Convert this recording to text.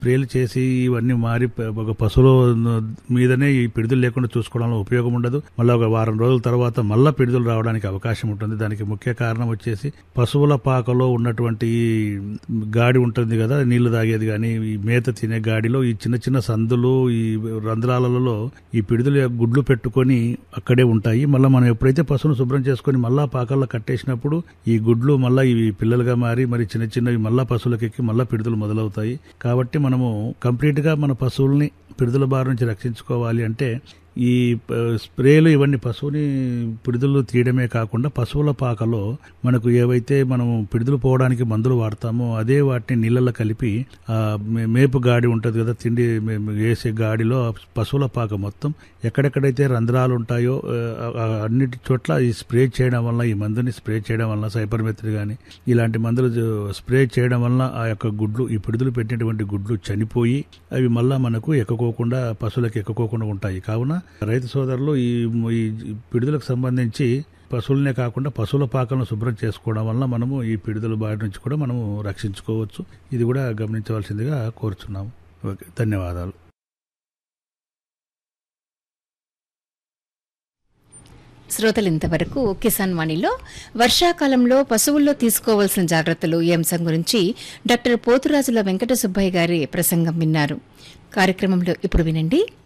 స్ప్రేలు చేసి ఇవన్నీ మారి ప- ఒక పశువుల మీదనే ఈ పిడుదలు లేకుండా చూసుకోవడంలో ఉపయోగం ఉండదు మళ్ళీ ఒక వారం రోజుల తర్వాత మళ్ళా పిడుదలు రావడానికి అవకాశం ఉంటుంది దానికి ముఖ్య కారణం వచ్చేసి పశువుల పాకలో ఉన్నటువంటి ఈ గాడి ఉంటుంది కదా నీళ్లు తాగేది కానీ ఈ మేత తినే గాడిలో ఈ చిన్న చిన్న సందులు ఈ రంధ్రాలలో ఈ పిడుదల యొక్క గుడ్లు పెట్టుకొని అక్కడే ఉంటాయి మళ్ళీ మనం ఎప్పుడైతే పశువును శుభ్రం చేసుకొని మళ్ళా పాకల్లో కట్టేసినప్పుడు ఈ గుడ్లు మళ్ళీ ఇవి పిల్లలుగా మారి మరి చిన్న చిన్నవి మళ్ళా పశువులకు ఎక్కి మళ్ళా పిడుదలు మొదలవుతాయి కాబట్టి మనము కంప్లీట్ గా మన పశువుల్ని పిడుదల బారి నుంచి రక్షించుకోవాలి అంటే ఈ ప- స్ప్రేలు ఇవన్నీ పశువుని పిడుదలు తీయడమే కాకుండా పశువుల పాకలో మనకు ఏవైతే మనము పిడుదలు పోవడానికి మందులు వాడతామో అదే వాటిని నీళ్ళల్లో కలిపి ఆ మే- మేపు గాడి ఉంటుంది కదా తిండి మే- మే- వేసే గాడిలో ఆ పశువుల పాక మొత్తం ఎక్కడెక్కడైతే రంధ్రాలు ఉంటాయో ఆ, ఆ అన్నిటి చోట్ల ఈ స్ప్రే చేయడం వల్ల ఈ మందుని స్ప్రే చేయడం వల్ల సైపర్మెత్రి కానీ ఇలాంటి మందులు జ- స్ప్రే చేయడం వల్ల ఆ యొక్క గుడ్లు ఈ పిడుదలు పెట్టినటువంటి గుడ్లు చనిపోయి అవి మళ్ళా మనకు ఎక్కకోకుండా పశువులకు ఎక్కకోకుండా ఉంటాయి కావున రైతు సోదరులు ఈ ఈ పిడుదలకు సంబంధించి పశువులనే కాకుండా పశువుల పాకలను శుభ్రం చేసుకోవడం వల్ల మనము ఈ పిడుదల బారి నుంచి కూడా మనము రక్షించుకోవచ్చు ఇది కూడా గమనించవలసిందిగా కోరుచున్నాము ఓకే ధన్యవాదాలు శ్రోతలు ఇంతవరకు కిసాన్ వాణిలో వర్షాకాలంలో పశువుల్లో తీసుకోవాల్సిన జాగ్రత్తలు ఈ అంశం గురించి డాక్టర్ పోతురాజుల వెంకట సుబ్బయ్య గారి ప్రసంగం విన్నారు కార్యక్రమంలో ఇప్పుడు వినండి